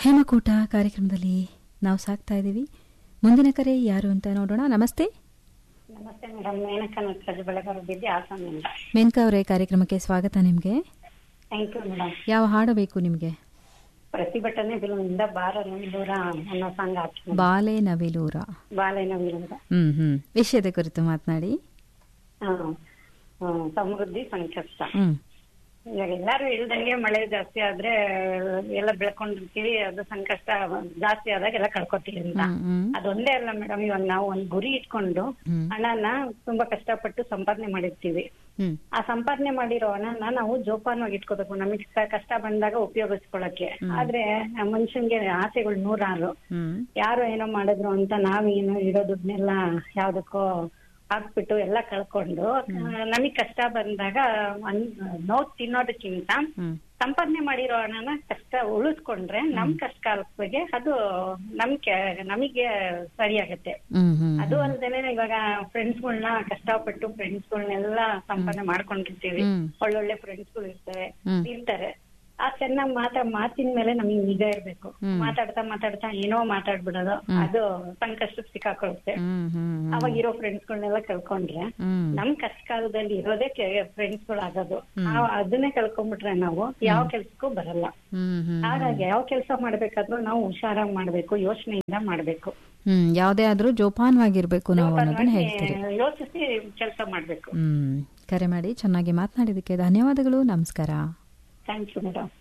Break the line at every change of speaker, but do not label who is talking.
ಹೇಮಕೂಟ ಕಾರ್ಯಕ್ರಮದಲ್ಲಿ ನಾವು ಸಾಕ್ತಾ ಇದ್ದೀವಿ ಮುಂದಿನ ಕರೆ ಯಾರು ಅಂತ ನೋಡೋಣ ನಮಸ್ತೆ
ನಮಸ್ತೆ ಮೇಡಮ್ ಮೇನಕ ನಟರಾಜ್ ಬೆಳಗಾವಿದ್ದೆ ಹಾಸನದಿಂದ
ಮೇನ್ಕಾ ಅವರೇ ಕಾರ್ಯಕ್ರಮಕ್ಕೆ ಸ್ವಾಗತ ನಿಮಗೆ
ಥ್ಯಾಂಕ್ ಯು ಮೇಡಮ್
ಯಾವ ಹಾಡು ಬೇಕು ನಿಮಗೆ
ಪ್ರತಿಭಟನೆ ಬಿಲುವಿಂದ ಬಾರ ನವಿಲೂರ ಅನ್ನೋ ಸಾಂಗ್ ಹಾಕಿ
ಬಾಲೆ ನವಿಲೂರ
ಬಾಲೆ ನವಿಲೂರ
ಹ್ಮ್ ಹ್ಮ್ ವಿಷಯದ ಕುರಿತು ಮಾತನಾಡಿ
ಹಾ ಹ್ಮ್, ಸಮೃದ್ಧಿ ಸಂಕಷ್ಟ
ಹ್ಮ್
ಇವಾಗ ಎಲ್ಲಾರು ಹೇಳ್ದಂಗೆ ಮಳೆ ಜಾಸ್ತಿ ಆದ್ರೆ ಎಲ್ಲ ಬೆಳ್ಕೊಂಡಿರ್ತೀವಿ ಅದು ಸಂಕಷ್ಟ ಜಾಸ್ತಿ ಆದಾಗ ಎಲ್ಲ ಕಳ್ಕೊತೀವಿ ಅಂತ
ಹ್ಮ್, ಹ್ಮ್.
ಅದೊಂದೇ ಅಲ್ಲ ಮೇಡಮ್ ಇವಾಗ ನಾವು ಒಂದ್ ಗುರಿ ಇಟ್ಕೊಂಡು
ಹ್ಮ್.
ಹಣನ ತುಂಬಾ ಕಷ್ಟಪಟ್ಟು ಸಂಪಾದನೆ ಮಾಡಿರ್ತೀವಿ
ಹ್ಮ್
ಆ ಸಂಪಾದನೆ ಮಾಡಿರೋ ಹಣನ ನಾವು ಜೋಪಾನವಾಗಿ ಇಟ್ಕೋಬೇಕು ನಮಗೆ ಕಷ್ಟ ಬಂದಾಗ ಉಪಯೋಗಿಸ್ಕೊಳಕ್ಕೆ ಆದ್ರೆ ಆ ಮನುಷ್ಯನ್ಗೆ ಆಸೆಗಳು ನೂರಾರು
ಹ್ಮ್
ಯಾರು ಏನೋ ಮಾಡಿದ್ರು ಅಂತ ನಾವೇನು ಇರೋ ದುಡ್ನೆಲ್ಲ ಯಾವ್ದಕ್ಕೋ ಹಾಕ್ಬಿಟ್ಟು ಎಲ್ಲ ಕಳ್ಕೊಂಡು ನಮಗ್ ಕಷ್ಟ ಬಂದಾಗ ನೋವು ತಿನ್ನೋದಕ್ಕಿಂತ
ಹ್ಮ್
ಸಂಪಾದನೆ ಮಾಡಿರೋ ಹಣನ ಕಷ್ಟ ಉಳಿಸ್ಕೊಂಡ್ರೆ ನಮ್ ಕಷ್ಟ ಕಾಲಕ್ಕೆ ಅದು ನಮ್ಗೆ ನಮಗೆ ಸರಿಯಾಗತ್ತೆ
ಹ್ಮ್ ಹ್ಮ್
ಅದು ಅಲ್ದೇನೆ ಇವಾಗ ಫ್ರೆಂಡ್ಸ್ಗಳನ್ನ ಕಷ್ಟಪಟ್ಟು ಫ್ರೆಂಡ್ಸ್ಗಳನ್ನೆಲ್ಲ ಸಂಪಾದನೆ ಮಾಡ್ಕೊಂಡಿರ್ತೀವಿ
ಹ್ಮ್.
ಒಳ್ಳೊಳ್ಳೆ ಫ್ರೆಂಡ್ಸ್ಗಳು ಇರ್ತಾರೆ
ಹ್ಮ್.
ಇರ್ತಾರೆ ಆ ಚೆನ್ನಾಗ್ ಮಾತಾ ಮಾತಿನ ಮೇಲೆ ನಮಗೆ ನಿಗಾ ಇರ್ಬೇಕು
ಹ್ಮ್.
ಮಾತಾಡ್ತಾ ಮಾತಾಡ್ತಾ ಏನೋ ಮಾತಾಡ್ಬಿಡೋದು ಅದು ಸಂಕಷ್ಟಕ್ಕೆ ಸಿಕ್ಕಾಕೊಳುತ್ತೆ
ಹ್ಮ್ ಹ್ಮ್
ಅವಾಗ ಇರೋ ಫ್ರೆಂಡ್ಸ್ಗಳನ್ನೆಲ್ಲ ಕಳ್ಕೊಂಡ್ರೆ
ಹ್ಮ್
ನಮ್ ಕಷ್ಟ ಕಾಲದಲ್ಲಿ ಇರೋದೇ ಫ್ರೆಂಡ್ಸ್ಗಳು ಆಗೋದು ಆ- ಅದನ್ನೇ ಕಳ್ಕೊಂಡ್ಬಿಟ್ರೆ ನಾವು ಯಾವ ಕೆಲ್ಸಕ್ಕೂ ಬರಲ್ಲ
ಹ್ಮ್ ಹ್ಮ್
ಹಾಗಾಗಿ ಯಾವ ಕೆಲಸ ಮಾಡ್ಬೇಕಾದ್ರೂ ನಾವು ಹುಷಾರಾಗಿ ಮಾಡ್ಬೇಕು ಯೋಚನೆಯಿಂದ ಮಾಡ್ಬೇಕು
ಹ್ಮ್ ಯಾವುದೇ ಆದ್ರೂ ಜೋಪಾನವಾಗಿರ್ಬೇಕು ನಾವು ಅನ್ನೋದನ್ನ ಹೇಳ್ತೀರಿ
ಯೋಚಿಸಿ ಕೆಲಸ ಮಾಡ್ಬೇಕು
ಹ್ಮ್ ಕರೆ ಮಾಡಿ ಚೆನ್ನಾಗಿ ಮಾತನಾಡಿದಕ್ಕೆ ಧನ್ಯವಾದಗಳು ನಮಸ್ಕಾರ
ಥ್ಯಾಂಕ್ ಯು ಮೇಡಮ್